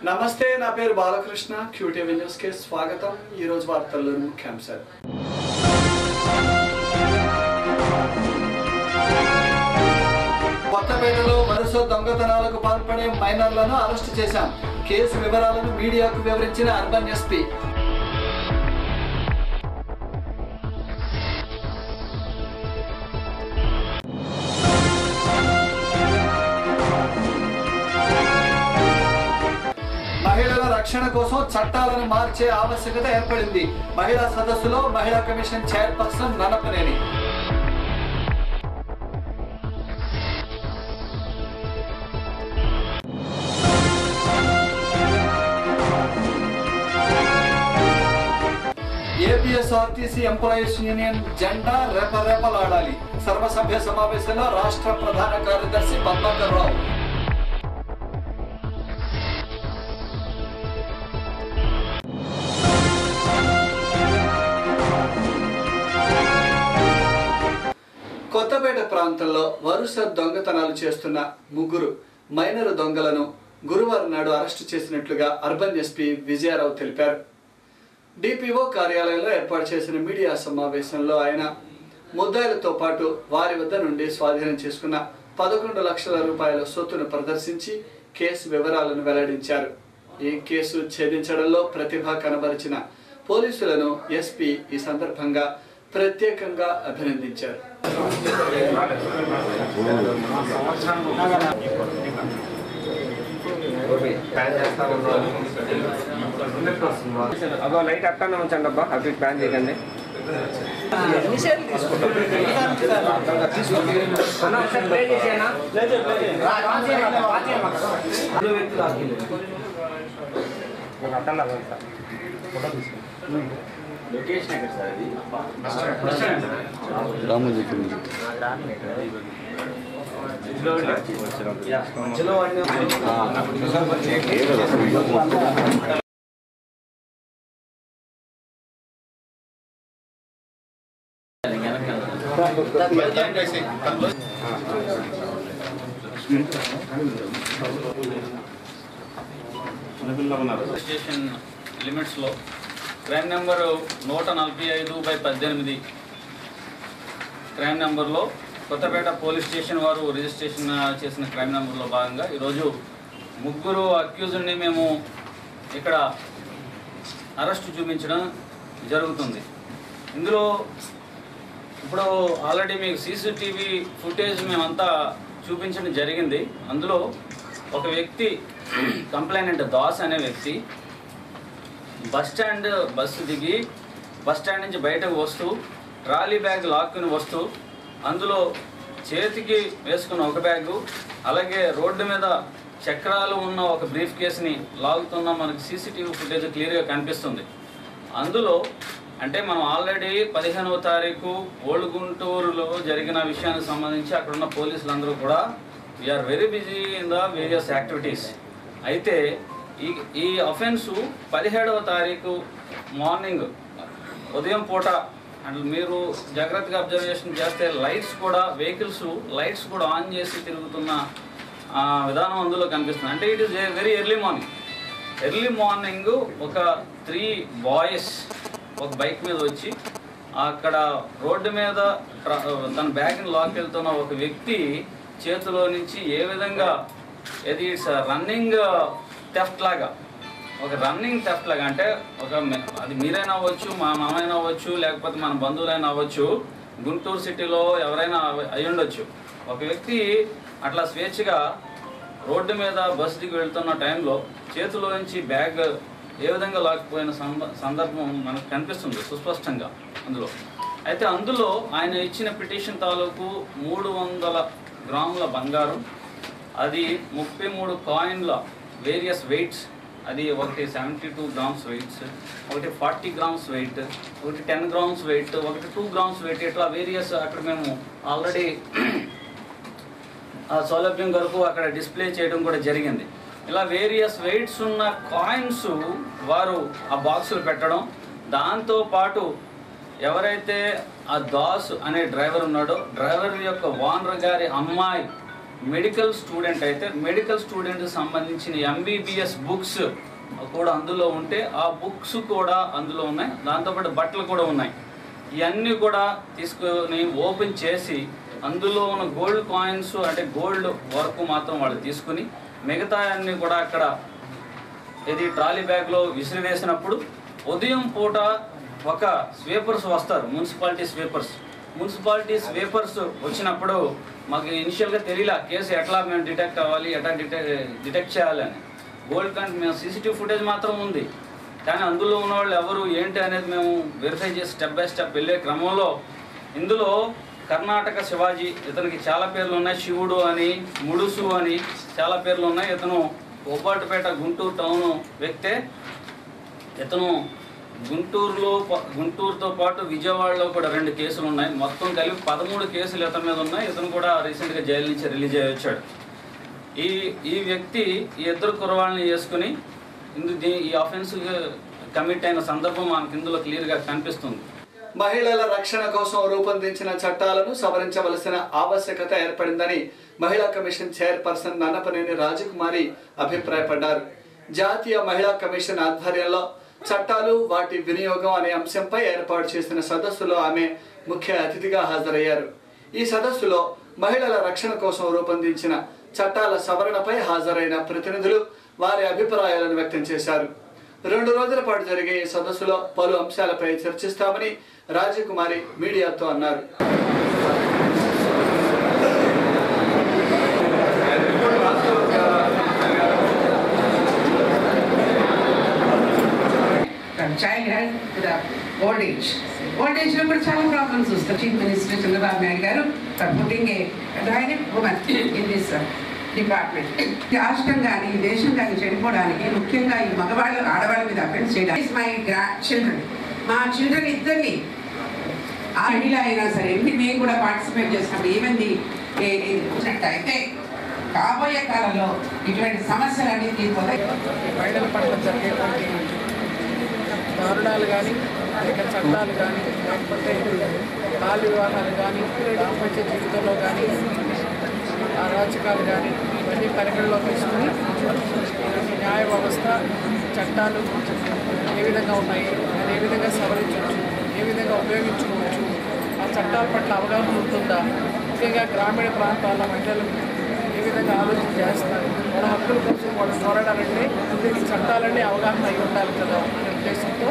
నమస్తే నా పేరు బాలకృష్ణ క్యూటీవీ న్యూస్ కి స్వాగతం ఈ రోజు వార్తల్లోని ముఖ్యాంశాలు కొత్తపేటలో వరుస దొంగతనాలకు పాల్పడే మైనర్లను అరెస్టు చేశాం కేసు వివరాలను మీడియాకు వివరించిన అర్బన్ ఎస్పీ మహిళల రక్షణ కోసం చట్టాలను మార్చే ఆవశ్యకత ఏర్పడింది మహిళా సదస్సులో మహిళా commission chairperson Nannapaneni APSRTC employees union జెండా రెపరెపలాడాలి సర్వసభ్య సమావేశంలో రాష్ట్ర ప్రధాన కార్యదర్శి పద్మాకర్ రావు కొత్తపేట ప్రాంతంలో వరుస దొంగతనాలు చేస్తున్న ముగ్గురు మైనర్ దొంగలను గురువారం నాడు అరెస్టు చేసినట్లుగా అర్బన్ ఎస్పీ విజయారావు తెలిపారు డిపిఓ కార్యాలయంలో ఏర్పాటు చేసిన మీడియా సమావేశంలో ఆయన ముద్దాయిలతో పాటు వారి వద్ద నుండి స్వాధీనం చేసుకున్న పదకొండు లక్షల రూపాయల సొత్తును ప్రదర్శించి కేసు వివరాలను వెల్లడించారు ఈ కేసు ఛేదించడంలో ప్రతిభ కనబరిచిన పోలీసులను ఎస్పీ ఈ సందర్భంగా ప్రత్యేకంగా అభినందించారు ప్యాన్ చేస్తా ఉన్నాను అదో లైట్ అట్టానే ఉంచండి అబ్బా అటు ప్యాన్ చేయకండి అన్న, ఒకసారి play చేసేయనా? ఒక అట్టండి అవ్వండి సార్. స్టేషన్ లిమిట్స్లో క్రైమ్ నెంబరు నూట నలభై ఐదు బై పద్దెనిమిది క్రైమ్ నెంబర్లో కొత్తపేట పోలీస్ స్టేషన్ వారు రిజిస్ట్రేషన్ చేసిన క్రైమ్ నెంబర్లో భాగంగా ఈరోజు ముగ్గురు అక్యూజ్డ్ని మేము ఇక్కడ అరెస్ట్ చూపించడం జరుగుతుంది ఇందులో ఇప్పుడు ఆల్రెడీ మీకు సీసీటీవీ ఫుటేజ్ మేమంతా చూపించడం జరిగింది అందులో ఒక వ్యక్తి కంప్లైనెంట్ దాస్ అనే వ్యక్తి బస్ స్టాండ్ బస్సు దిగి బస్ స్టాండ్ నుంచి బయటకు వస్తూ ట్రాలీ బ్యాగ్ లాక్కుని వస్తూ అందులో చేతికి వేసుకున్న ఒక బ్యాగు అలాగే రోడ్డు మీద చక్రాలు ఉన్న ఒక బ్రీఫ్ కేసుని లాగుతున్న మనకి సీసీటీవీ ఫుటేజ్ క్లియర్గా కనిపిస్తుంది అందులో అంటే మనం ఆల్రెడీ పదిహేనవ తారీఖు ఓల్డ్ గుంటూరులో జరిగిన విషయానికి సంబంధించి అక్కడ ఉన్న పోలీసులందరూ కూడా we're very busy in the various activities అయితే ఈ ఈ అఫెన్సు పదిహేడవ తారీఖు మార్నింగ్ ఉదయం పూట అండ్ మీరు జాగ్రత్తగా అబ్జర్వేషన్ చేస్తే లైట్స్ కూడా వెహికల్స్ లైట్స్ కూడా ఆన్ చేసి తిరుగుతున్న ఆ, విధానం అందులో కనిపిస్తుంది అంటే it is very early morning early morning ఒక త్రీ బాయ్స్ ఒక బైక్ మీద వచ్చి అక్కడ రోడ్డు మీద ట్ర- తన బ్యాగ్ని లాక్ వెళ్తున్న ఒక వ్యక్తి చేతిలో నుంచి ఏ విధంగా ఇది ఇట్స్ రన్నింగ్ థెఫ్ట్ లాగా ఒక రన్నింగ్ థెఫ్ట్ లాగా అంటే ఒక మె- అది మీరైనా అవ్వచ్చు మా మామైనా అవ్వచ్చు లేకపోతే మన బంధువులైనా అవ్వచ్చు గుంటూరు సిటీలో ఎవరైనా అవ- అయి ఉండొచ్చు ఒక వ్యక్తి అట్లా స్వేచ్ఛగా రోడ్డు మీద బస్ దిగి వెళ్తున్న టైంలో చేతిలో నుంచి బ్యాగ్ ఏ విధంగా లాక్కుపోయిన సంద- సందర్భం మనకు కనిపిస్తుంది సుస్పష్టంగా అందులో అయితే అందులో ఆయన ఇచ్చిన పిటిషన్ తాలూకు మూడు వందల గ్రాముల బంగారం అది ముప్పై మూడు కాయిన్ల వేరియస్ వెయిట్స్ అది ఒకటి సెవెంటీ టూ గ్రామ్స్ వెయిట్స్ ఒకటి ఫార్టీ గ్రామ్స్ వెయిట్ ఒకటి టెన్ గ్రామ్స్ వెయిట్ ఒకటి టూ గ్రామ్స్ వెయిట్ ఇట్లా వేరియస్ అక్కడ మేము ఆల్రెడీ ఆ సౌలభ్యం కొరకు అక్కడ డిస్ప్లే చేయడం కూడా జరిగింది ఇలా వేరియస్ వెయిట్స్ ఉన్న కాయిన్స్ వారు ఆ బాక్సులు పెట్టడం దాంతో పాటు ఎవరైతే ఆ దాస్ అనే డ్రైవర్ ఉన్నాడో డ్రైవర్ యొక్క ఓనర్ గారి అమ్మాయి మెడికల్ స్టూడెంట్ అయితే మెడికల్ స్టూడెంట్కి సంబంధించిన ఎంబీబీఎస్ బుక్స్ కూడా అందులో ఉంటే ఆ బుక్స్ కూడా అందులో ఉన్నాయి దాంతోపాటు బట్టలు కూడా ఉన్నాయి ఇవన్నీ కూడా తీసుకొని ఓపెన్ చేసి అందులో ఉన్న గోల్డ్ కాయిన్స్ అంటే గోల్డ్ వర్క్ మాత్రం వాళ్ళు తీసుకుని మిగతా అన్ని కూడా అక్కడ ఇది ట్రాలీ బ్యాగ్లో విసిరివేసినప్పుడు ఉదయం పూట ఒక స్వీపర్స్ వస్తారు మున్సిపాలిటీ స్వీపర్స్ మున్సిపాలిటీ స్వీపర్స్ వచ్చినప్పుడు మాకు ఇనిషియల్గా తెలియలా కేసు ఎట్లా మేము డిటెక్ట్ అవ్వాలి ఎట్లా డిటెక్ట్ డిటెక్ట్ చేయాలని గోల్డ్ కంటే మేము సీసీటీవీ ఫుటేజ్ మాత్రం ఉంది కానీ అందులో ఉన్న వాళ్ళు ఎవరు ఏంటి అనేది మేము వెరిఫై చేసి స్టెప్ బై స్టెప్ వెళ్ళే క్రమంలో ఇందులో కర్ణాటక శివాజీ ఇతనికి చాలా పేర్లు ఉన్నాయి శివుడు అని ముడుసు అని చాలా పేర్లు ఉన్నాయి ఇతను ఒబ్బాటిపేట గుంటూరు టౌన్ వ్యక్తే ఇతను గుంటూరులో ప- గుంటూరుతో పాటు విజయవాడలో కూడా రెండు కేసులు ఉన్నాయి మొత్తం కలిపి పదమూడు కేసులు ఇతని మీద ఉన్నాయి ఇతను కూడా రీసెంట్గా జైలు నుంచి రిలీజ్ అయ్యి వచ్చాడు ఈ ఈ వ్యక్తి ఈ ఇద్దరు కుర్రవాళ్ళని చేసుకుని ఇందు దీ- ఈ అఫెన్స్ కమిట్ అయిన సందర్భం మనకి ఇందులో క్లియర్గా కనిపిస్తుంది మహిళల రక్షణ కోసం రూపొందించిన చట్టాలను సవరించవలసిన ఆవశ్యకత ఏర్పడిందని మహిళా కమిషన్ చైర్పర్సన్ నన్నపనేని రాజకుమారి అభిప్రాయపడ్డారు జాతీయ మహిళా కమిషన్ ఆధ్వర్యంలో చట్టాలు వాటి వినియోగం అనే అంశంపై ఏర్పాటు చేసిన సదస్సులో ఆమె ముఖ్య అతిథిగా హాజరయ్యారు ఈ సదస్సులో మహిళల రక్షణ కోసం రూపొందించిన చట్టాల సవరణపై హాజరైన ప్రతినిధులు వారి అభిప్రాయాలను వ్యక్తం చేశారు రెండు రోజుల పాటు జరిగే ఈ సదస్సులో పలు అంశాలపై చర్చిస్తామని రాజకుమారి మీడియాతో అన్నారు from childhood to the old age. Old age లో కూడా చాలా ప్రాబ్లమ్స్ వస్తాయి chief minister Chandrababu Naidu garu for putting a direct women in this department రాష్ట్రం కానీ ఈ దేశం కానీ చెడిపోవడానికి ముఖ్యంగా ఈ మగవాళ్ళు ఆడవాళ్ళ మీద అఫెన్స్ చేయడానికి మై గ్రా చిల్డ్రన్ మా చిల్డ్రన్ ఇద్దరిని ఆ ఇండిలో అయినా సరే ఎన్ని మేము కూడా పార్టిసిపేట్ చేసినప్పుడు ఈవెన్ ది అయితే కాబోయే కాలంలో ఇటువంటి సమస్యలన్నీ తీరిపోతాయి మహిళల పట్ల జరిగేటువంటి దారుణాలు కానీ లేక చట్టాలు కానీ లేకపోతే బాల్య వివాహాలు కానీ దాంపత్య జీవితంలో కానీ అరాచకాలు కానీ ఇవన్నీ పరిగణలో తీసుకుని ఈ న్యాయ వ్యవస్థ చట్టాలు ఏ విధంగా ఉన్నాయి అది ఏ విధంగా సవరించవచ్చు ఏ విధంగా ఉపయోగించుకోవచ్చు ఆ చట్టాల పట్ల అవగాహన ఉంటుందా ముఖ్యంగా గ్రామీణ ప్రాంతాల మహిళలు ఏ విధంగా ఆలోచన చేస్తున్నారు వాళ్ళ హక్కుల కోసం వాళ్ళు పోరాడాలంటే ఈ చట్టాలన్నీ అవగాహన అయి ఉండాలి కదా అనే ఉద్దేశంతో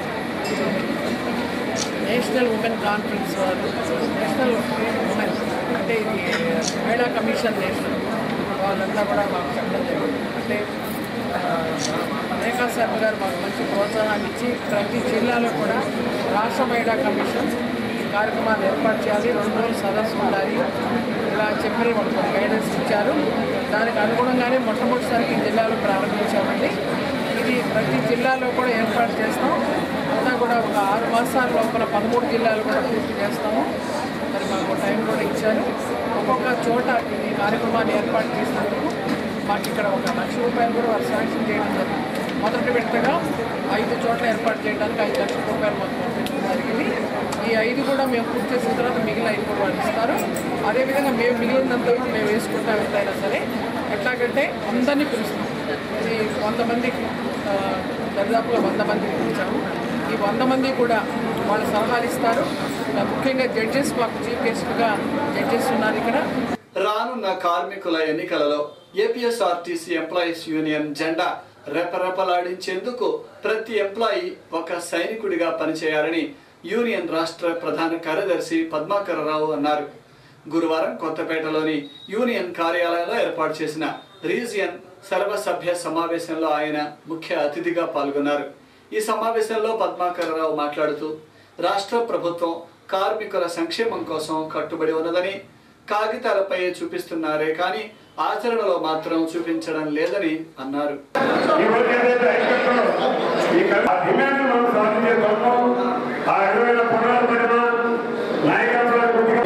నేషనల్ ఉమెన్ కాన్ఫరెన్స్ వాళ్ళు నేషనల్ ఉమెన్ అంటే ఇది మహిళా కమిషన్ నేషనల్ వాళ్ళంతా కూడా మాకు చెప్పడం జరిగింది అంటే ఆ, రేఖా శర్మ గారు మాకు మంచి ప్రోత్సాహాన్ని ఇచ్చి ప్రతి జిల్లాలో కూడా రాష్ట్ర మహిళా కమిషన్ ఈ కార్యక్రమాన్ని ఏర్పాటు చేయాలి రెండు రోజులు సదస్సు ఉండాలి ఇలా చెప్పిన మనకు గైడెన్స్ ఇచ్చారు దానికి అనుగుణంగానే మొట్టమొదటిసారి ఈ జిల్లాలో ప్రారంభించామండి ఇది ప్రతి జిల్లాలో కూడా ఏర్పాటు చేస్తాం అంతా కూడా ఒక ఆరు మాసాల లోపల పదమూడు జిల్లాలు కూడా పూర్తి చేస్తాము మరి మాకు టైం కూడా ఇచ్చారు ఒక్కొక్క చోట ఈ కార్యక్రమాన్ని ఏర్పాటు చేసినందుకు మాకు ఇక్కడ ఒక లక్ష రూపాయలు కూడా వారు శాంక్షన్ చేయడం జరిగింది మొదటి విడతగా ఐదు చోట్ల ఏర్పాటు చేయడానికి ఐదు లక్షల రూపాయలు మాకు పంపించడం జరిగింది ఈ ఐదు కూడా మేము పూర్తి చేసిన తర్వాత మిగిలిన ఐదు కూడా వాళ్ళు ఇస్తారు అదేవిధంగా మేము మిగిలినంత కూడా మేము వేసుకుంటాం ఎంతైనా సరే ఎట్లాగంటే అందరినీ పిలుస్తాం ఇది వంద మందికి ఆ, దరిదాపుగా వంద మందికి పిలిచాము ఈ వంద మంది కూడా వాళ్ళు సలహాలు ఇస్తారు ఆ, ముఖ్యంగా జడ్జెస్ మాకు చీఫ్ గెస్ట్గా జడ్జెస్ ఉన్నారు ఇక్కడ రానున్న కార్మికుల ఎన్నికలలో ఏపీఎస్ఆర్టీసీ ఎంప్లాయీస్ యూనియన్ జెండా రెపరెపలాడించేందుకు ప్రతి ఎంప్లాయీ ఒక సైనికుడిగా పనిచేయాలని యూనియన్ రాష్ట్ర ప్రధాన కార్యదర్శి పద్మాకరరావు అన్నారు గురువారం కొత్తపేటలోని యూనియన్ కార్యాలయంలో ఏర్పాటు చేసిన రీజియన్ సర్వసభ్య సమావేశంలో ఆయన ముఖ్య అతిథిగా పాల్గొన్నారు ఈ సమావేశంలో పద్మాకరరావు మాట్లాడుతూ రాష్ట్ర ప్రభుత్వం కార్మికుల సంక్షేమం కోసం కట్టుబడి ఉన్నదని కాగితాలపై చూపిస్తున్నారే కానీ ఆచరణలో మాత్రం చూపించడం లేదని అన్నారు ఈరోజు ఏదైతే ఐక్యతలో ఈ కల్- ఆ డిమాండ్ మనం సాధించే తత్వం ఆ విధమైన పునరుద్ధరణ నాయకత్వ కొద్దిగా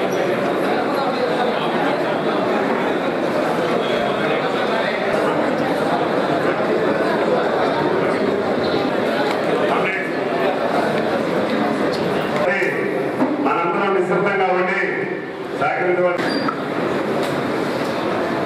మరి మనందరం నిశ్శబ్దంగా ఉండి సహకరించవచ్చు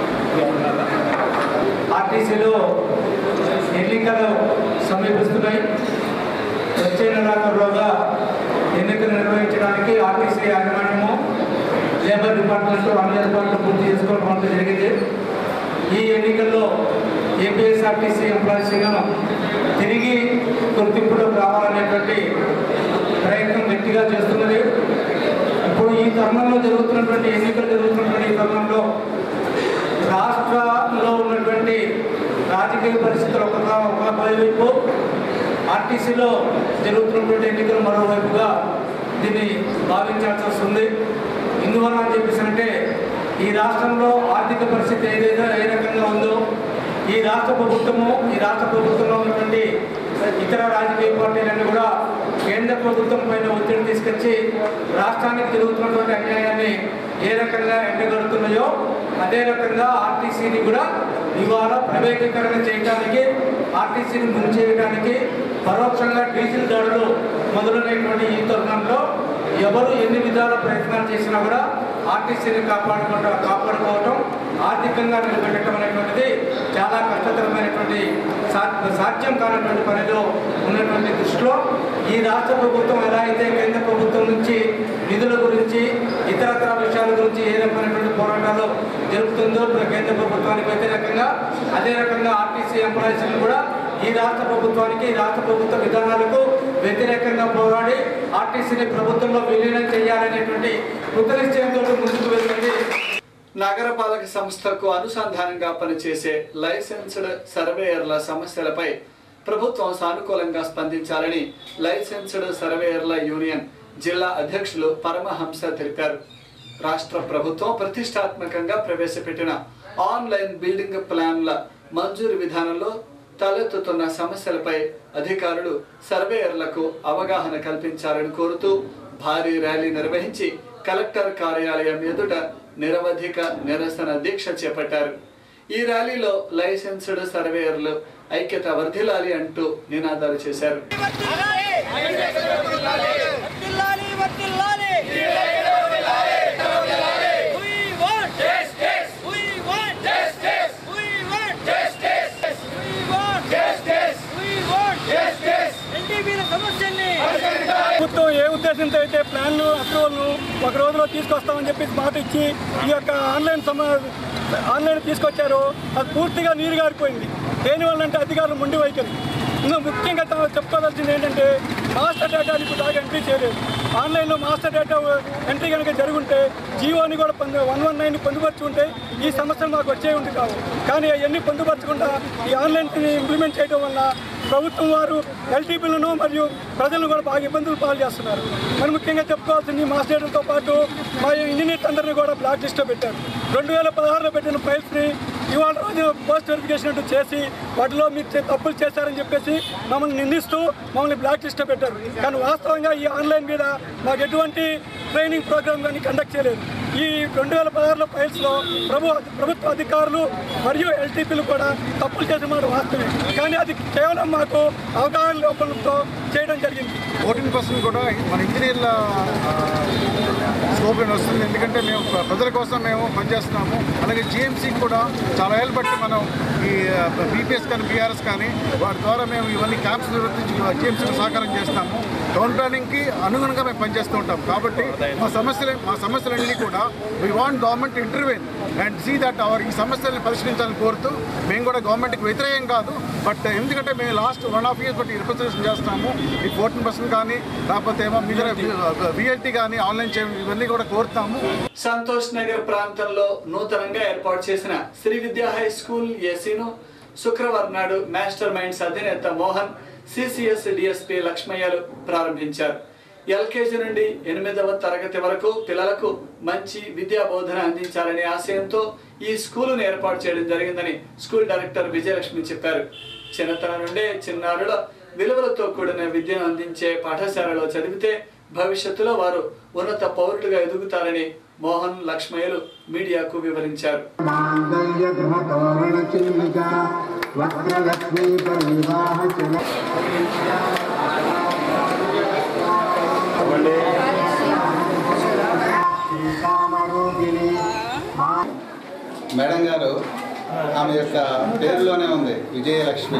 ఎన్నికలు సమీపిస్తున్నాయి వచ్చే నెలాఖరులోగా ఎన్నికలు నిర్వహించడానికి ఆర్టీసీ యాజమాన్యము లేబర్ డిపార్ట్మెంట్ అన్ని ఏర్పాట్లు పూర్తి చేసుకోవడం అంతా జరిగింది ఈ ఎన్నికల్లో ఏపీఎస్ఆర్టీసీ ఎంప్లాయీస్గా తిరిగి గుర్తింపులోకి రావాలనేటువంటి ప్రయత్నం గట్టిగా చేస్తున్నది ఇప్పుడు ఈ తరుణంలో జరుగుతున్నటువంటి ఎన్నికలు జరుగుతున్నటువంటి ఈ తరుణంలో రాష్ట్రంలో ఉన్నటువంటి రాజకీయ పరిస్థితులు ఒక ఒక వైపు ఆర్టీసీలో జరుగుతున్నటువంటి ఎన్నికలు మరోవైపుగా దీన్ని భావించాల్సి వస్తుంది ఎందువల్ల అని చెప్పేసి అంటే ఈ రాష్ట్రంలో ఆర్థిక పరిస్థితి ఏదైతే ఏ రకంగా ఉందో ఈ రాష్ట్ర ప్రభుత్వము ఈ రాష్ట్ర ప్రభుత్వంలో ఉన్నటువంటి ఇతర రాజకీయ పార్టీలన్నీ కూడా కేంద్ర ప్రభుత్వం పైన ఒత్తిడి తీసుకొచ్చి రాష్ట్రానికి జరుగుతున్నటువంటి అన్యాయాన్ని ఏ రకంగా ఎండగడుతున్నాయో అదే రకంగా ఆర్టీసీని కూడా ఇవాళ ప్రైవేటీకరణ చేయడానికి ఆర్టీసీని ముంచేయడానికి పరోక్షంగా డీజిల్ ధరలు మొదలైనటువంటి ఈ తరుణంలో ఎవరు ఎన్ని విధాల ప్రయత్నాలు చేసినా కూడా ఆర్టీసీని కాపాడుకోవటం కాపాడుకోవటం ఆర్థికంగా నిలబెట్టడం అనేటువంటిది చాలా కష్టతరమైనటువంటి సా- సాధ్యం కానటువంటి పనిలో ఉన్నటువంటి దృష్టిలో ఈ రాష్ట్ర ప్రభుత్వం ఎలా అయితే కేంద్ర ప్రభుత్వం నుంచి నిధుల గురించి ఇతరతర విషయాల గురించి ఏ రకమైనటువంటి పోరాటాలు జరుపుతుందో ఇప్పుడు కేంద్ర ప్రభుత్వానికి వ్యతిరేకంగా అదే రకంగా ఆర్టీసీ ఎంప్లాయీస్ని కూడా ఈ రాష్ట్ర ప్రభుత్వానికి ఈ రాష్ట్ర ప్రభుత్వ విధానాలకు వ్యతిరేకంగా పోరాడి ఆర్టీసీని ప్రభుత్వంలో విలీనం చేయాలనేటువంటి కృతనిశ్చయంతో ముందుకు వెళ్తుంది నగరపాలక సంస్థకు అనుసంధానంగా పనిచేసే లైసెన్స్డ్ సర్వేయర్ల సమస్యలపై ప్రభుత్వం సానుకూలంగా స్పందించాలని లైసెన్స్డ్ సర్వేయర్ల యూనియన్ జిల్లా అధ్యక్షులు పరమహంస తెలిపారు రాష్ట్ర ప్రభుత్వం ప్రతిష్టాత్మకంగా ప్రవేశపెట్టిన ఆన్లైన్ బిల్డింగ్ ప్లాన్ల మంజూరు విధానంలో తలెత్తుతున్న సమస్యలపై అధికారులు సర్వేయర్లకు అవగాహన కల్పించాలని కోరుతూ భారీ ర్యాలీ నిర్వహించి కలెక్టర్ కార్యాలయం ఎదుట నిరవధిక నిరసన దీక్ష చేపట్టారు ఈ ర్యాలీలో లైసెన్స్డ్ సర్వేయర్లు ఐక్యత వర్ధిల్లాలి అంటూ నినాదాలు చేశారు వర్ధిల్లాలి, వర్ధిల్లాలి. We want justice. We want justice. We want justice. We want justice. We want justice. ఎన్టీపీల సమస్యల్ని ప్రభుత్వం ఏ ఉద్దేశంతో అయితే ప్లాన్లు అప్రూవల్ను ఒక రోజులో తీసుకొస్తామని చెప్పి మాట ఇచ్చి ఈ యొక్క ఆన్లైన్ సమ ఆన్లైన్ తీసుకొచ్చారో అది పూర్తిగా నీరు గారిపోయింది దేనివల్ల అంటే అధికారులు ముండి వైఖరి ఇంకా ముఖ్యంగా తా- చెప్పుకోవాల్సింది ఏంటంటే మాస్టర్ డేటా ఇప్పుడు దాకా ఎంట్రీ చేయలేదు ఆన్లైన్లో మాస్టర్ డేటా ఎంట్రీ కనుక జరుగుంటే జీవోని కూడా పొందు వన్ వన్ నైన్ పొందుపరుచుకుంటే ఈ సమస్యలు మాకు వచ్చే ఉంది కావు కానీ అవన్నీ పొందుపరచకుండా ఈ ఆన్లైన్ ఇంప్లిమెంట్ చేయడం వల్ల ప్రభుత్వం వారు ఎల్టీపీలను మరియు ప్రజలను కూడా బాగా ఇబ్బందులు పాలు చేస్తున్నారు మరి ముఖ్యంగా చెప్పుకోవాల్సింది మాస్ డేటర్తో పాటు మా ఇంజనీర్స్ అందరినీ కూడా బ్లాక్ లిస్ట్లో పెట్టారు రెండు వేల పదహారులో పెట్టిన ఫైల్స్ని ఇవాళ రోజు పోస్ట్ వెరిఫికేషన్ అంటూ చేసి వాటిలో మీరు చే- తప్పులు చేశారని చెప్పేసి మమ్మల్ని నిందిస్తూ మమ్మల్ని బ్లాక్ లిస్ట్లో పెట్టారు కానీ వాస్తవంగా ఈ ఆన్లైన్ మీద మాకు ఎటువంటి ట్రైనింగ్ ప్రోగ్రామ్ కానీ కండక్ట్ చేయలేదు ఈ రెండు వేల పదహారులో ఫైల్స్లో ప్రభు ప్రభుత్వ అధికారులు మరియు ఎల్టీపీలు కూడా తప్పులు చేసిన మాట వాస్తవమే కానీ అది కేవలం మాకు అవగాహన లోపంతో చేయడం జరిగింది ఫోర్టీన్ పర్సెంట్ కూడా మన ఇంజనీర్ల స్కోప్ వస్తుంది ఎందుకంటే మేము ప్ర- ప్రజల కోసం మేము పనిచేస్తున్నాము అలాగే జిఎంసీకి కూడా చాలా ఏళ్ళు బట్టి మనం ఈ బీపీఎస్ కానీ బీఆర్ఎస్ కానీ వాటి ద్వారా మేము ఇవన్నీ క్యాంప్స్ నిర్వర్తించి జిఎంసీకి సహకారం చేస్తున్నాము టౌన్ ప్లానింగ్కి అనుగుణంగా మేము పనిచేస్తూ ఉంటాం కాబట్టి మా సమస్యలు మా సమస్యలన్నీ కూడా we want government intervene and see that our ఈ సమస్యలను పరిష్కరించాలని కోరుతూ మేము కూడా గవర్నమెంట్కి వ్యతిరేకం కాదు బట్ ఎందుకంటే మేము లాస్ట్ వన్ హాఫ్ ఇయర్స్ బట్టి రిప్రజెంటేషన్ చేస్తాము ఈ ఫోర్టీన్ పర్సెంట్ కానీ లేకపోతే ఏమో మిగతా విఎల్టీ కానీ ఆన్లైన్ చేయడం ఇవన్నీ కూడా కోరుతాము సంతోష్ నగర్ ప్రాంతంలో నూతనంగా ఏర్పాటు చేసిన శ్రీ విద్యా హై స్కూల్ ఏసీను శుక్రవారం నాడు మాస్టర్ మైండ్స్ అధినేత మోహన్ సిసిఎస్ డిఎస్పి లక్ష్మయ్యలు ప్రారంభించారు ఎల్కేజీ నుండి ఎనిమిదవ తరగతి వరకు పిల్లలకు మంచి విద్యా బోధన అందించాలనే ఆశయంతో ఈ స్కూలును ఏర్పాటు చేయడం జరిగిందని స్కూల్ డైరెక్టర్ విజయలక్ష్మి చెప్పారు చిన్నతనం నుండే చిన్నారుల విలువలతో కూడిన విద్యను అందించే పాఠశాలలో చదివితే భవిష్యత్తులో వారు ఉన్నత పౌరులుగా ఎదుగుతారని మోహన్ లక్ష్మయ్యలు మీడియాకు వివరించారు माङ्गल्यगृहतोरणचिह्निका वक्रलक्ष्मी परिवाह మేడం గారు ఆమె యొక్క పేరులోనే ఉంది విజయలక్ష్మి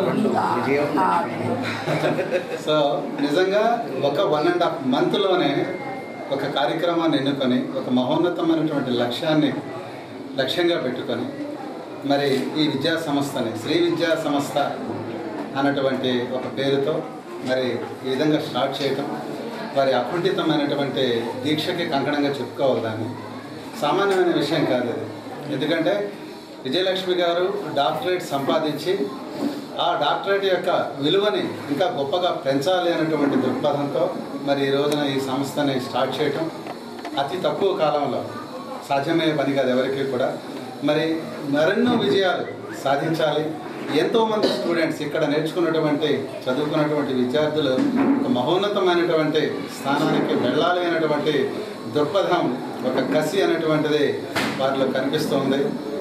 సో నిజంగా ఒక వన్ అండ్ హాఫ్ మంత్లోనే ఒక కార్యక్రమాన్ని ఎన్నుకొని ఒక మహోన్నతమైనటువంటి లక్ష్యాన్ని లక్ష్యంగా పెట్టుకొని మరి ఈ విద్యా సంస్థని శ్రీ విద్యా సంస్థ అన్నటువంటి ఒక పేరుతో మరి ఈ విధంగా స్టార్ట్ చేయటం వారి అకుంఠితమైనటువంటి దీక్షకి కంకణంగా చెప్పుకోవాలి దాన్ని సామాన్యమైన విషయం కాదు అది ఎందుకంటే విజయలక్ష్మి గారు డాక్టరేట్ సంపాదించి ఆ డాక్టరేట్ యొక్క విలువని ఇంకా గొప్పగా పెంచాలి అనేటువంటి దృక్పథంతో మరి ఈ రోజున ఈ సంస్థని స్టార్ట్ చేయటం అతి తక్కువ కాలంలో సాధ్యమయ్యే పని కాదు ఎవరికి కూడా మరి మరెన్నో విజయాలు సాధించాలి ఎంతోమంది స్టూడెంట్స్ ఇక్కడ నేర్చుకున్నటువంటి చదువుకున్నటువంటి విద్యార్థులు ఒక మహోన్నతమైనటువంటి స్థానానికి వెళ్ళాలి అనేటువంటి దృక్పథం ఒక కసి అనేటువంటిది వారిలో కనిపిస్తోంది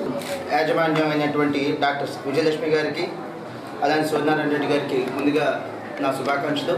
యాజమాన్యమైనటువంటి డాక్టర్ విజయలక్ష్మి గారికి అలానే సూర్యనారాయణ రెడ్డి గారికి ముందుగా నా శుభాకాంక్షలు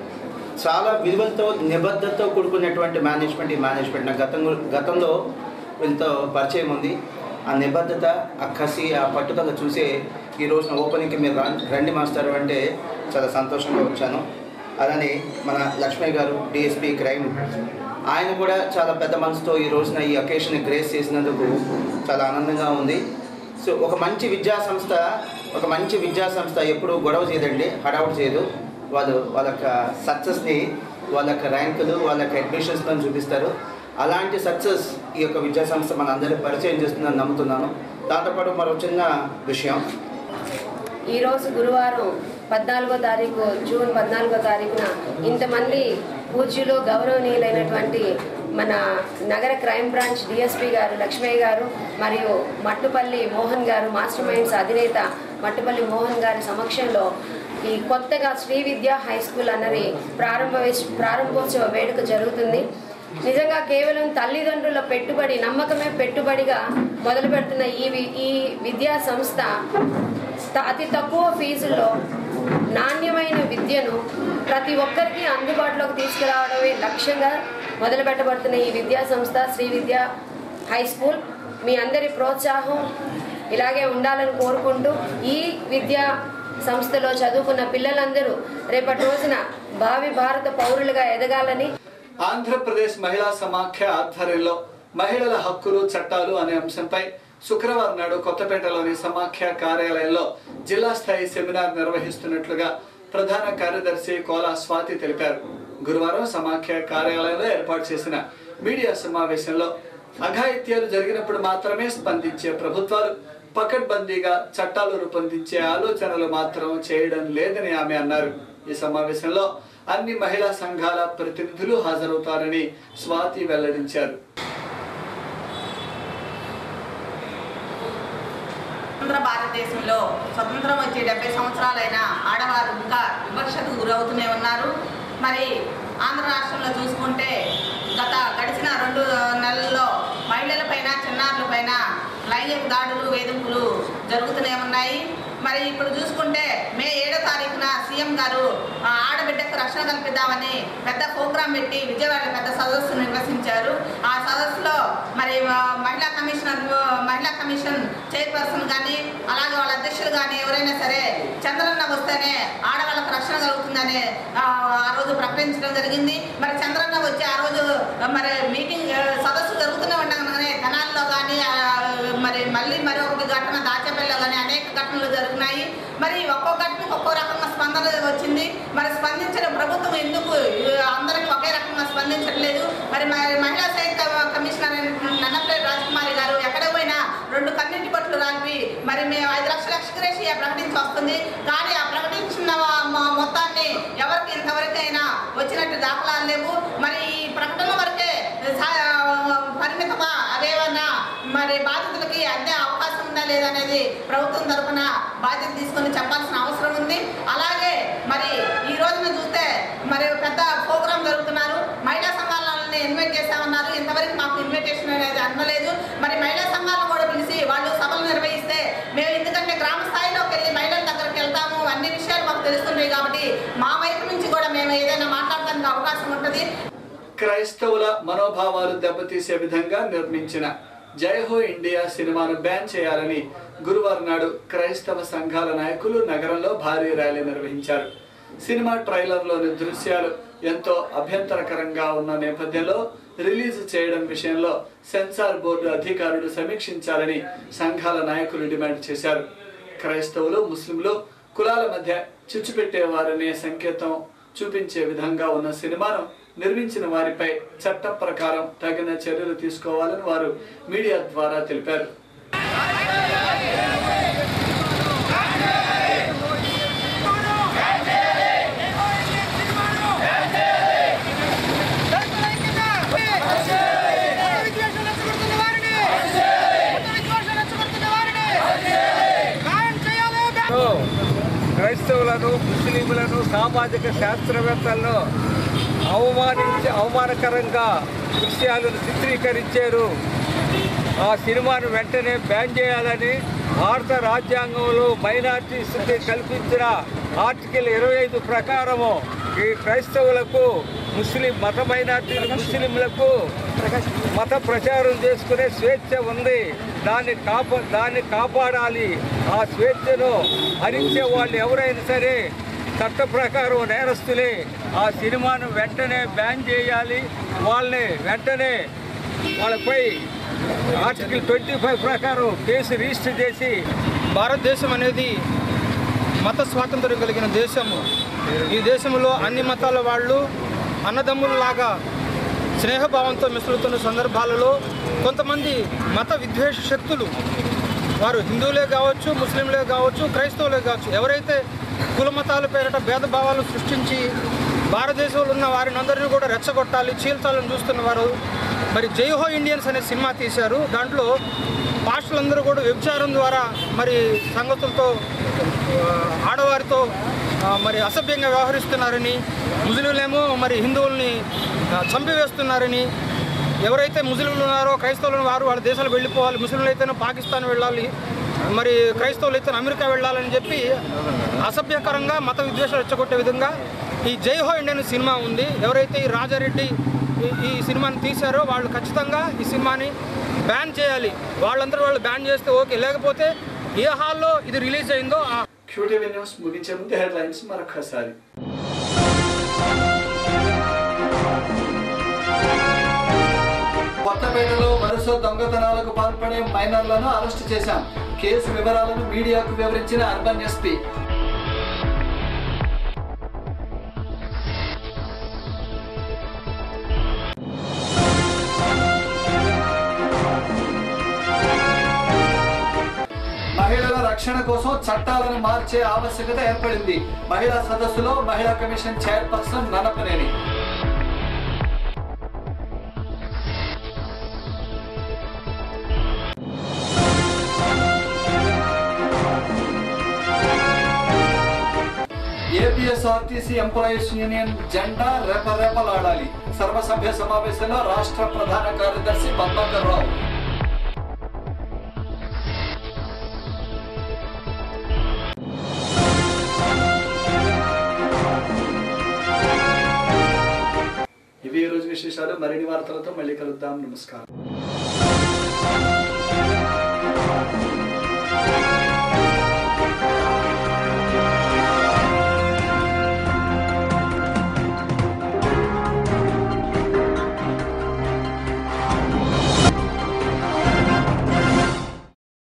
చాలా విలువలతో నిబద్ధతతో కూడుకున్నటువంటి మేనేజ్మెంట్ ఈ మేనేజ్మెంట్ నా గతం గతంలో వీళ్ళతో పరిచయం ఉంది ఆ నిబద్ధత ఆ కసి ఆ పట్టుదల చూసే ఈ రోజున ఓపెనింగ్కి మీరు రా- రండి మాస్టర్ అంటే చాలా సంతోషంగా వచ్చాను అలానే మన లక్ష్మయ్య గారు డిఎస్పీ క్రైమ్ ఆయన కూడా చాలా పెద్ద మనసుతో ఈ రోజున ఈ అకేషన్ గ్రేస్ చేసినందుకు చాలా ఆనందంగా ఉంది సో ఒక మంచి విద్యా సంస్థ ఒక మంచి విద్యా సంస్థ ఎప్పుడు గొడవ చేయదండి హడావుడు చేయదు వాళ్ళు వాళ్ళ యొక్క సక్సెస్ని వాళ్ళ యొక్క ర్యాంకులు వాళ్ళ యొక్క అడ్మిషన్స్తో చూపిస్తారు అలాంటి సక్సెస్ ఈ యొక్క విద్యా సంస్థ మన అందరికీ పరిచయం చేస్తుందని నమ్ముతున్నాను దాంతోపాటు మరో చిన్న విషయం ఈరోజు గురువారం పద్నాలుగో తారీఖు జూన్ పద్నాలుగో తారీఖున ఇంతమంది పూజ్యులు గౌరవనీయులైనటువంటి మన నగర క్రైమ్ బ్రాంచ్ డిఎస్పీ గారు లక్ష్మయ్య గారు మరియు మట్టుపల్లి మోహన్ గారు మాస్టర్ మైండ్స్ అధినేత మట్టుపల్లి మోహన్ గారి సమక్షంలో ఈ కొత్తగా శ్రీ విద్యా హై స్కూల్ అన్నది ప్రారంభ ప్రారంభోత్సవ వేడుక జరుగుతుంది నిజంగా కేవలం తల్లిదండ్రుల పెట్టుబడి నమ్మకమే పెట్టుబడిగా మొదలు పెడుతున్న ఈ వి- ఈ విద్యా సంస్థ త- అతి తక్కువ ఫీజుల్లో నాణ్యమైన విద్యను ప్రతి ఒక్కరికి అందుబాటులోకి తీసుకురావడమే లక్ష్యంగా మొదలు పెట్టబడుతున్న ఈ విద్యా సంస్థ శ్రీ విద్యా హై స్కూల్ మీ అందరి ప్రోత్సాహం ఇలాగే ఉండాలని కోరుకుంటూ ఈ విద్యా సంస్థలో చదువుకున్న పిల్లలందరూ రేపటి రోజున భావి భారత పౌరులుగా ఎదగాలని ఆంధ్రప్రదేశ్ మహిళా సమాఖ్య ఆధ్వర్యంలో మహిళల హక్కులు చట్టాలు అనే అంశంపై శుక్రవారం నాడు కొత్తపేటలోని సమాఖ్య కార్యాలయంలో జిల్లా స్థాయి సెమినార్ నిర్వహిస్తున్నట్లుగా ప్రధాన కార్యదర్శి కోలా స్వాతి తెలిపారు గురువారం సమాఖ్య కార్యాలయంలో ఏర్పాటు చేసిన మీడియా సమావేశంలో అఘాయిత్యాలు జరిగినప్పుడు మాత్రమే స్పందించే ప్రభుత్వాలు పకడ్బందీగా చట్టాలు రూపొందించే ఆలోచనలు మాత్రం చేయడం లేదని ఆమె అన్నారు ఈ సమావేశంలో అన్ని మహిళా సంఘాల ప్రతినిధులు హాజరవుతారని స్వాతి వెల్లడించారు స్వతంత్ర భారతదేశంలో స్వతంత్రం వచ్చి డెబ్బై సంవత్సరాలైన ఆడవారు ఇంకా వివక్షకు గురవుతూనే ఉన్నారు మరి ఆంధ్ర రాష్ట్రంలో చూసుకుంటే గత గడిచిన రెండు నెలల్లో మహిళలపైన చిన్నారులపైన లైంగిక దాడులు వేధింపులు జరుగుతూనే ఉన్నాయి మరి ఇప్పుడు చూసుకుంటే మే ఏడో తారీఖున సీఎం గారు ఆ, ఆడబిడ్డకు రక్షణ కల్పిద్దామని పెద్ద ప్రోగ్రాం పెట్టి విజయవాడ పెద్ద సదస్సు నిర్వహించారు ఆ సదస్సులో మరి ఆ, మహిళా కమిషనర్ మహిళా కమిషన్ చైర్పర్సన్ కానీ అలాగే వాళ్ళ అధ్యక్షులు కానీ ఎవరైనా సరే చంద్రన్న వస్తేనే ఆడవాళ్ళకు రక్షణ కలుగుతుందని ఆ, ఆ రోజు ప్రకటించడం జరిగింది మరి చంద్రన్న వచ్చి ఆ రోజు ఆ, మరి మీటింగ్ ఆ, సదస్సు జరుగుతూనే ఉండగానే తెనాల్లో కానీ ఆ, మరి మళ్ళీ మరి ఒక ఘటన దాచేపల్లిలో కానీ అనేక ఘటనలు జరిగినాయి మరి ఒక్కో ఘటనకు ఒక్కో రకంగా స్పందన వచ్చింది మరి స్పందించిన ప్రభుత్వం ఎందుకు ఆ, అందరికీ ఒకే రకంగా స్పందించట్లేదు మరి మ- మహిళా సైత కమిషనర్ అయినటువంటి నన్నపల్లి రాజకుమారి గారు ఎక్కడ పోయినా రెండు కన్నింటి బట్లు రాల్పి మరి మేము ఐదు లక్షల ఎక్స్గ్రేషియా ప్రకటించి వస్తుంది కానీ ఆ ప్రకటించిన మ- మొత్తాన్ని ఎవరికి ఇంతవరకైనా వచ్చినట్టు దాఖలాలు లేవు మరి ఈ ప్రకటన వరకే సా- పరిమితమా అవేమన్నా మరి బాధితులకి అందే అవకాశం ఉందా లేదనేది ప్రభుత్వం తరఫున బాధ్యత తీసుకొని చెప్పాల్సిన అవసరం ఉంది అలాగే మరి ఈ రోజున చూస్తే మరి పెద్ద ప్రోగ్రాం జరుగుతున్నారు మహిళా సంఘాలని ఇన్వైట్ చేశామన్నారు ఇంతవరకు మాకు ఇన్విటేషన్ అనేది అందలేదు మరి మహిళా సంఘాలను కూడా పిలిచి వాళ్ళు సభలు నిర్వహిస్తే మేము ఎందుకంటే గ్రామ స్థాయిలోకి వెళ్ళి మహిళల దగ్గరికి వెళ్తాము అన్ని విషయాలు మాకు తెలుస్తుంటాయి కాబట్టి మా వైపు నుంచి కూడా మేము ఏదైనా మాట్లాడడానికి అవకాశం ఉంటుంది క్రైస్తవుల మనోభావాలు దెబ్బతీసే విధంగా నిర్మించిన జై హో ఇండియా సినిమాను బ్యాన్ చేయాలని గురువారం నాడు క్రైస్తవ సంఘాల నాయకులు నగరంలో భారీ ర్యాలీ నిర్వహించారు సినిమా ట్రైలర్లోని దృశ్యాలు ఎంతో అభ్యంతరకరంగా ఉన్న నేపథ్యంలో రిలీజ్ చేయడం విషయంలో సెన్సార్ బోర్డు అధికారులు సమీక్షించాలని సంఘాల నాయకులు డిమాండ్ చేశారు క్రైస్తవులు ముస్లింలు కులాల మధ్య చిచ్చు పెట్టేవారనే సంకేతం చూపించే విధంగా ఉన్న సినిమాను నిర్మించిన వారిపై చట్ట ప్రకారం తగిన చర్యలు తీసుకోవాలని వారు మీడియా ద్వారా తెలిపారు క్రైస్తవులను ముస్లింలను సామాజిక శాస్త్రవేత్తలను అవమానించి అవమానకరంగా దృశ్యాలను చిత్రీకరించారు ఆ సినిమాను వెంటనే బ్యాన్ చేయాలని భారత రాజ్యాంగంలో మైనార్టీస్కి కల్పించిన ఆర్టికల్ ఇరవై ఐదు ప్రకారము ఈ క్రైస్తవులకు ముస్లిం మత మైనార్టీలు ముస్లింలకు మత ప్రచారం చేసుకునే స్వేచ్ఛ ఉంది దాన్ని కాపా దాన్ని కాపాడాలి ఆ స్వేచ్ఛను హరించే వాళ్ళు ఎవరైనా సరే చట్ట ప్రకారం నేరస్తులే ఆ సినిమాను వెంటనే బ్యాన్ చేయాలి వాళ్ళని వెంటనే వాళ్ళపై ఆర్టికల్ ట్వంటీ ఫైవ్ ప్రకారం కేసు రిజిస్టర్ చేసి భారతదేశం అనేది మత స్వాతంత్రం కలిగిన దేశము ఈ దేశంలో అన్ని మతాల వాళ్ళు అన్నదమ్ములలాగా స్నేహభావంతో మిసులుతున్న సందర్భాలలో కొంతమంది మత విద్వేష శక్తులు వారు హిందువులే కావచ్చు ముస్లింలే కావచ్చు క్రైస్తవులే కావచ్చు ఎవరైతే కుల మతాల పేరిట భేదభావాలు సృష్టించి భారతదేశంలో ఉన్న వారిని అందరినీ కూడా రెచ్చగొట్టాలి చీల్చాలని చూస్తున్న వారు మరి జై హో ఇండియన్స్ అనే సినిమా తీశారు దాంట్లో పాస్టులందరూ కూడా వ్యభిచారం ద్వారా మరి సంగతులతో ఆ, ఆడవారితో ఆ, మరి అసభ్యంగా వ్యవహరిస్తున్నారని ముస్లింలేమో మరి హిందువుల్ని ఆ, చంపివేస్తున్నారని ఎవరైతే ముస్లింలు ఉన్నారో క్రైస్తవులు వారు వాళ్ళ దేశాలకు వెళ్ళిపోవాలి ముస్లింలు అయితేనే పాకిస్తాన్ వెళ్ళాలి మరి క్రైస్తవులు అయితే అమెరికా వెళ్ళాలని చెప్పి అసభ్యకరంగా మత విద్వేషాలు రెచ్చగొట్టే విధంగా ఈ జై హో ఇండియన్ సినిమా ఉంది ఎవరైతే ఈ రాజారెడ్డి ఈ- ఈ సినిమాని తీశారో వాళ్ళు ఖచ్చితంగా ఈ సినిమాని బ్యాన్ చేయాలి వాళ్ళందరూ వాళ్ళు బ్యాన్ చేస్తే ఓకే లేకపోతే ఏ హాల్లో ఇది రిలీజ్ అయిందో ఆ క్యూటీవీ న్యూస్ ముగించే ముందు హెడ్లైన్స్ మరొకసారి కొత్తపేటలో వరుస దొంగతనాలకు పాల్పడే మైనర్లను అరెస్టు చేశాం కేసు వివరాలను మీడియాకు వివరించిన అర్బన్ ఎస్పీ మహిళల రక్షణ కోసం చట్టాలను మార్చే ఆవశ్యకత ఏర్పడింది మహిళా సదస్సులో మహిళా commission chairperson Nannapaneni APSRTC employees union జెండా రెపరెపలాడాలి సర్వసభ్య సమావేశంలో రాష్ట్ర ప్రధాన కార్యదర్శి పద్మాకర్ రావు ఇవి ఈ రోజు విశేషాలు మరిన్ని వార్తలతో మళ్ళీ కలుద్దాం నమస్కారం